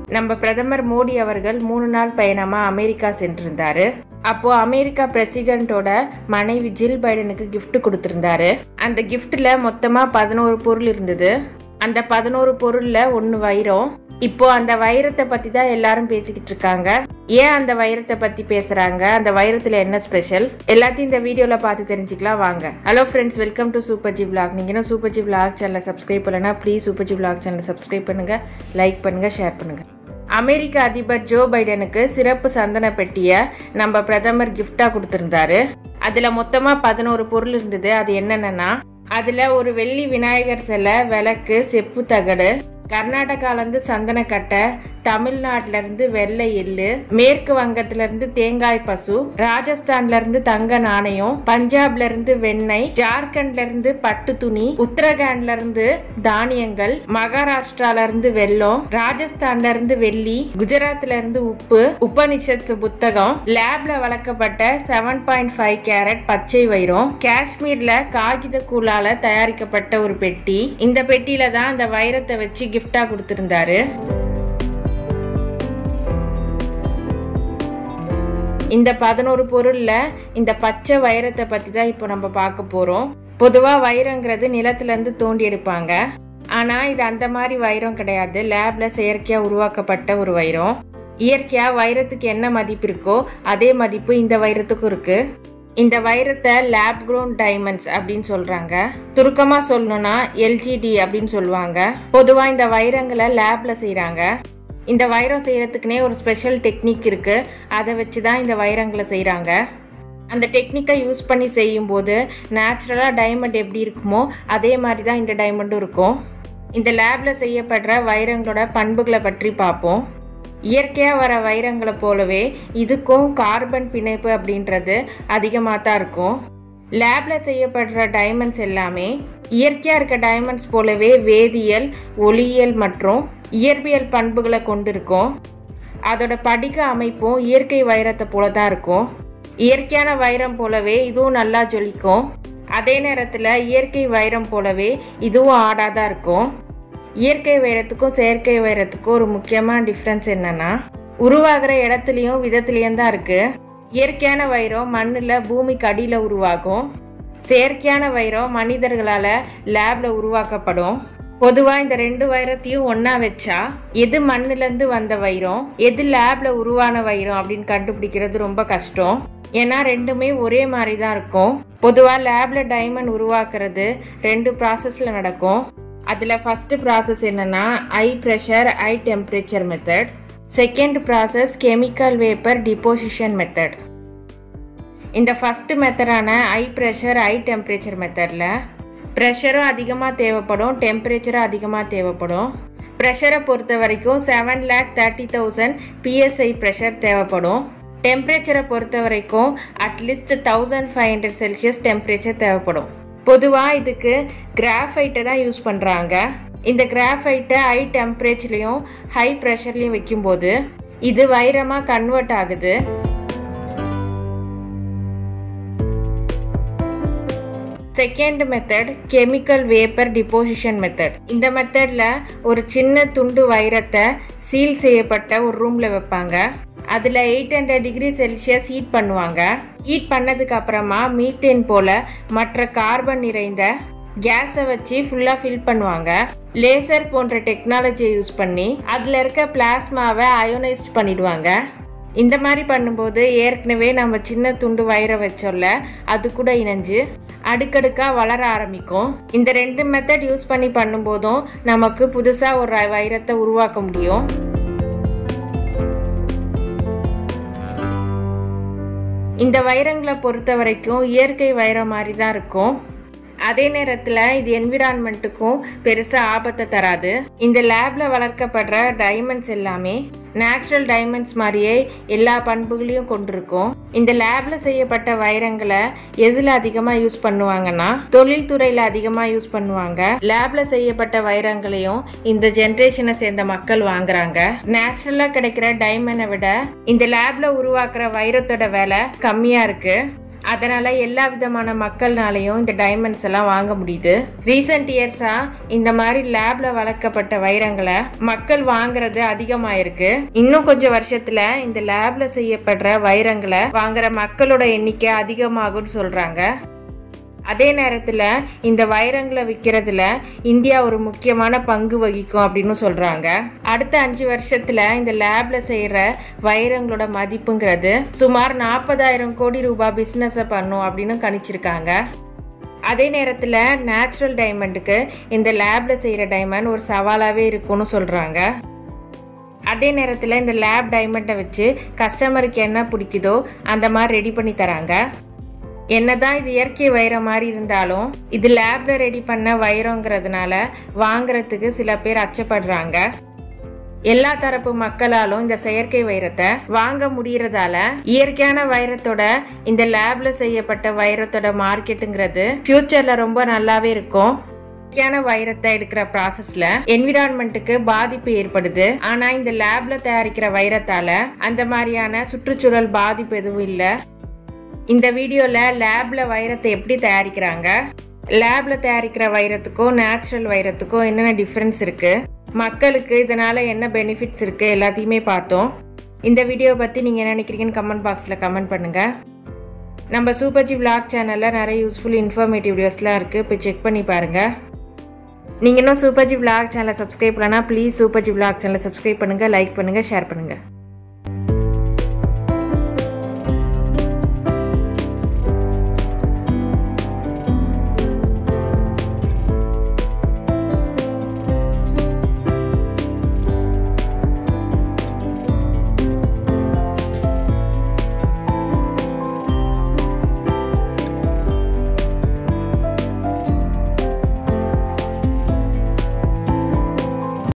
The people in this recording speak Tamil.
நம்ம பிரதமர் மோடி அவர்கள் மூணு நாள் பயணமா அமெரிக்கா சென்றிருந்தாரு அப்போ அமெரிக்கா பிரசிடென்ட்டோட மனைவி ஜில் பைடனுக்கு gift கொடுத்திருந்தாரு அந்த கிஃப்ட்ல மொத்தமா பதினோரு பொருள் இருந்தது அந்த பதினோரு பொருள்ல ஒன்னு வைரம் இப்போ அந்த வைரத்தை பத்தி தான் எல்லாரும் பேசிக்கிட்டு இருக்காங்க ஏன் அந்த வைரத்தை பத்தி பேசுறாங்க அந்த வைரத்துல என்ன ஸ்பெஷல் எல்லாத்தையும் இந்த வீடியோல பார்த்து தெரிஞ்சுக்கலாம் வாங்க hello friends welcome to super ji vlog நீங்க இன்னும் சூப்பர் ஜி vlog சேனலை சப்ஸ்கிரைப் பண்ணலனா ப்ளீஸ் சூப்பர் ஜி vlog சேனலை சப்ஸ்கிரைப் பண்ணுங்க லைக் பண்ணுங்க ஷேர் பண்ணுங்க அமெரிக்க அதிபர் ஜோ பைடனுக்கு சிறப்பு சந்தன பெட்டியை நம்ம பிரதமர் gift-ஆ கொடுத்திருந்தாரு அதுல மொத்தமா பதினோரு பொருள் இருந்தது அது என்னென்னன்னா அதுல ஒரு வெள்ளி விநாயகர் சிலை விளக்கு செப்பு தகடு கர்நாடகால இருந்து சந்தனக்கட்டை தமிழ்நாட்டுல இருந்து வெள்ளை எள்ளு மேற்கு வங்கத்துல இருந்து தேங்காய் பசு ராஜஸ்தான்ல இருந்து தங்க நாணயம் பஞ்சாப்ல இருந்து வெண்ணெய் ஜார்க்கண்ட்ல இருந்து பட்டு துணி உத்தரகாண்ட்ல இருந்து தானியங்கள் மகாராஷ்டிரால இருந்து வெல்லம் ராஜஸ்தான்ல இருந்து வெள்ளி குஜராத்ல இருந்து உப்பு உபனிஷத் புத்தகம் லேப்ல வளர்க்கப்பட்ட செவன் பாயிண்ட் ஃபைவ் கேரட் பச்சை வைரம் காஷ்மீர்ல காகித கூழால தயாரிக்கப்பட்ட ஒரு பெட்டி இந்த பெட்டியில தான் அந்த வைரத்தை வச்சு கிஃப்டா கொடுத்திருந்தாரு இந்த பதினோரு பொருள்ல இந்த பச்சை வைரத்தை பத்தி தான் இப்போ நம்ம பார்க்க போறோம் பொதுவா வைரங்கிறது நிலத்துல இருந்து தோண்டி எடுப்பாங்க ஆனா இது அந்த மாதிரி வைரம் கிடையாது லேப்ல செயற்கையா உருவாக்கப்பட்ட ஒரு வைரம் இயற்கையா வைரத்துக்கு என்ன மதிப்பு இருக்கோ அதே மதிப்பு இந்த வைரத்துக்கும் இருக்கு இந்த வைரத்தை லேப் க்ரோன் டைமண்ட்ஸ் அப்படின்னு சொல்றாங்க சுருக்கமா சொல்லணும்னா எல்ஜிடி அப்படின்னு சொல்லுவாங்க பொதுவா இந்த வைரங்களை லேப்ல செய்றாங்க இந்த வைரம் செய்யறதுக்குனே ஒரு ஸ்பெஷல் டெக்னிக் இருக்கு அதை வச்சு தான் இந்த வைரங்களை செய்றாங்க அந்த டெக்னிக்கை யூஸ் பண்ணி செய்யும்போது நேச்சுரலாக டைமண்ட் எப்படி இருக்குமோ அதே மாதிரி தான் இந்த டைமண்டும் இருக்கும் இந்த லேப்ல செய்யப்படுற வைரங்களோட பண்புகளை பற்றி பார்ப்போம் இயற்கையாக வர வைரங்களை போலவே இதுக்கும் கார்பன் பிணைப்பு அப்படின்றது அதிகமாக தான் இருக்கும் லேப்ல செய்யப்படுற டைமண்ட்ஸ் எல்லாமே இயற்கையாக இருக்க டைமண்ட்ஸ் போலவே வேதியியல் ஒளியியல் மற்றும் இயற்பியல் பண்புகளை கொண்டிருக்கும் அதோட படிக அமைப்பும் இயற்கை வைரத்தை போல தான் இருக்கும் இயற்கையான வைரம் போலவே இதுவும் நல்லா ஜொலிக்கும் அதே நேரத்தில் இயற்கை வைரம் போலவே இதுவும் ஆடாதான் இருக்கும் இயற்கை வைரத்துக்கும் செயற்கை வைரத்துக்கும் ஒரு முக்கியமான டிஃப்ரென்ஸ் என்னன்னா உருவாகிற இடத்துலையும் விதத்துலையும் தான் இருக்கு இயற்கையான வைரம் மண்ணில் பூமிக்கு அடியில் உருவாகும் செயற்கையான வைரம் மனிதர்களால் லேப்ல உருவாக்கப்படும் பொதுவாக இந்த ரெண்டு வைரத்தையும் ஒன்றா வச்சா எது மண்ணுலேருந்து வந்த வைரம் எது லேப்ல உருவான வைரம் அப்படின்னு கண்டுபிடிக்கிறது ரொம்ப கஷ்டம் ஏன்னா ரெண்டுமே ஒரே மாதிரி தான் இருக்கும் பொதுவாக லேப்ல டைமண்ட் உருவாக்குறது ரெண்டு ப்ராசஸில் நடக்கும் அதில் ஃபஸ்ட்டு ப்ராசஸ் என்னன்னா high pressure high temperature method second process chemical vapour deposition method இந்த ஃபஸ்ட்டு மெத்தடான ஐ ப்ரெஷர் ஐ டெம்பரேச்சர் மெத்தடில் ப்ரெஷரும் அதிகமாக தேவைப்படும் டெம்பரேச்சரும் அதிகமாக தேவைப்படும் ப்ரெஷரை பொறுத்த வரைக்கும் seven lakh thirty thousand PSI pressure தேவைப்படும் டெம்பரேச்சரை பொறுத்த வரைக்கும் at least thousand five hundred Celsius temperature தேவைப்படும் பொதுவாக இதுக்கு கிராஃபைட்டை தான் யூஸ் பண்ணுறாங்க இந்த கிராஃபைட்டை ஹை டெம்பரேச்சர்லையும் ஹை ப்ரெஷர்லையும் வைக்கும்போது இது வைரமாக கன்வெர்ட் ஆகுது second method chemical vapour deposition method இந்த மெத்தடில் ஒரு சின்ன துண்டு வைரத்தை சீல் செய்யப்பட்ட ஒரு ரூமில் வைப்பாங்க அதில் eight hundred degree Celsius heat பண்ணுவாங்க ஹீட் பண்ணதுக்கு அப்புறமா மீத்தேன் போல மற்ற கார்பன் நிறைந்த கேஸை வச்சு ஃபுல்லாக ஃபில் பண்ணுவாங்க லேசர் போன்ற டெக்னாலஜியை யூஸ் பண்ணி அதில் இருக்க பிளாஸ்மாவை அயோனைஸ்ட் பண்ணிடுவாங்க இந்த மாதிரி பண்ணும்போது ஏற்கனவே நம்ம சின்ன துண்டு வயிறை வச்சோம்ல அது கூட இணைஞ்சு அடுக்கடுக்காக வளர ஆரம்பிக்கும் இந்த ரெண்டு மெத்தட் யூஸ் பண்ணி பண்ணும்போதும் நமக்கு புதுசாக ஒரு வைரத்தை உருவாக்க முடியும் இந்த வைரங்களை பொறுத்த வரைக்கும் இயற்கை வைரம் மாதிரி தான் இருக்கும் அதே நேரத்தில் இது என்விரான்மெண்ட்டுக்கும் பெருசாக ஆபத்தை தராது இந்த லேபில் வளர்க்கப்படுற டைமண்ட்ஸ் எல்லாமே நேச்சுரல் டைமண்ட்ஸ் மாதிரியே எல்லா பண்புகளையும் கொண்டிருக்கும் இந்த லேபில் செய்யப்பட்ட வைரங்களை எதில் அதிகமாக யூஸ் பண்ணுவாங்கன்னா தொழில்துறையில் அதிகமாக யூஸ் பண்ணுவாங்க லேபில் செய்யப்பட்ட வைரங்களையும் இந்த ஜென்ரேஷனை சேர்ந்த மக்கள் வாங்குறாங்க நேச்சுரலாக கிடைக்கிற டைமண்டை விட இந்த லேபில் உருவாக்குற வைரத்தோட விலை கம்மியாக இருக்குது அதனால எல்லா விதமான மக்கள்னாலையும் இந்த டைமண்ட்ஸ் எல்லாம் வாங்க முடியுது ரீசெண்ட் இயர்ஸா இந்த மாதிரி லேப்ல வளர்க்கப்பட்ட வைரங்களை மக்கள் வாங்குறது அதிகமாயிருக்கு இன்னும் கொஞ்சம் வருஷத்துல இந்த லேப்ல செய்யப்படுற வைரங்களை வாங்குற மக்களோட எண்ணிக்கை அதிகமாகும்னு சொல்றாங்க அதே நேரத்தில் இந்த வைரங்களை விற்கிறதுல இந்தியா ஒரு முக்கியமான பங்கு வகிக்கும் அப்படின்னு சொல்கிறாங்க அடுத்த அஞ்சு வருஷத்தில் இந்த லேபில் செய்கிற வைரங்களோட மதிப்புங்கிறது சுமார் நாற்பதாயிரம் கோடி ரூபாய் பிஸ்னஸை பண்ணும் அப்படின்னு கணிச்சிருக்காங்க அதே நேரத்தில் நேச்சுரல் டைமண்டுக்கு இந்த லேபில் செய்கிற டைமண்ட் ஒரு சவாலாகவே இருக்கும்னு சொல்கிறாங்க அதே நேரத்தில் இந்த லேப் டைமண்டை வச்சு கஸ்டமருக்கு என்ன பிடிக்குதோ அந்த மாதிரி ரெடி பண்ணி தராங்க என்னதான் இது இயற்கை வைரம் மாதிரி இருந்தாலும் இது லேப்ல ரெடி பண்ண வைரங்கிறதுனால வாங்குறதுக்கு சில பேர் அச்சப்படுறாங்க எல்லா தரப்பு மக்களாலும் இந்த செயற்கை வைரத்தை வாங்க முடியறதால இயற்கையான வைரத்தோட இந்த லேப்ல செய்யப்பட்ட வைரத்தோட மார்க்கெட்டுங்கிறது ஃபியூச்சர்ல ரொம்ப நல்லாவே இருக்கும் இயற்கையான வைரத்தை எடுக்கிற ப்ராசஸ்ல என்விரான்மெண்ட்டுக்கு பாதிப்பு ஏற்படுது ஆனா இந்த லேப்ல தயாரிக்கிற வைரத்தால அந்த மாதிரியான சுற்றுச்சூழல் பாதிப்பு எதுவும் இல்லை இந்த வீடியோவில் லேபில் வைரத்தை எப்படி தயாரிக்கிறாங்க லேபில் தயாரிக்கிற வைரத்துக்கும் நேச்சுரல் வைரத்துக்கும் என்னென்ன டிஃப்ரென்ஸ் இருக்குது மக்களுக்கு இதனால் என்ன பெனிஃபிட்ஸ் இருக்குது எல்லாத்தையுமே பார்த்தோம் இந்த வீடியோ பற்றி நீங்கள் என்ன நினைக்கிறீங்கன்னு கமெண்ட் பாக்ஸில் கமெண்ட் பண்ணுங்கள் நம்ம சூப்பர்ஜி விளாக் சேனலில் நிறைய யூஸ்ஃபுல் இன்ஃபர்மேட்டிவ் வீடியோஸ்லாம் இருக்குது போய் செக் பண்ணி பாருங்கள் நீங்கள் இன்னும் சூப்பர்ஜி விளாக் சேனலை சப்ஸ்கிரைப் பண்ணலன்னா ப்ளீஸ் சூப்பர்ஜி விளாக் சேனலை சப்ஸ்கிரைப் பண்ணுங்கள் லைக் பண்ணுங்கள் ஷேர் பண்ணுங்கள்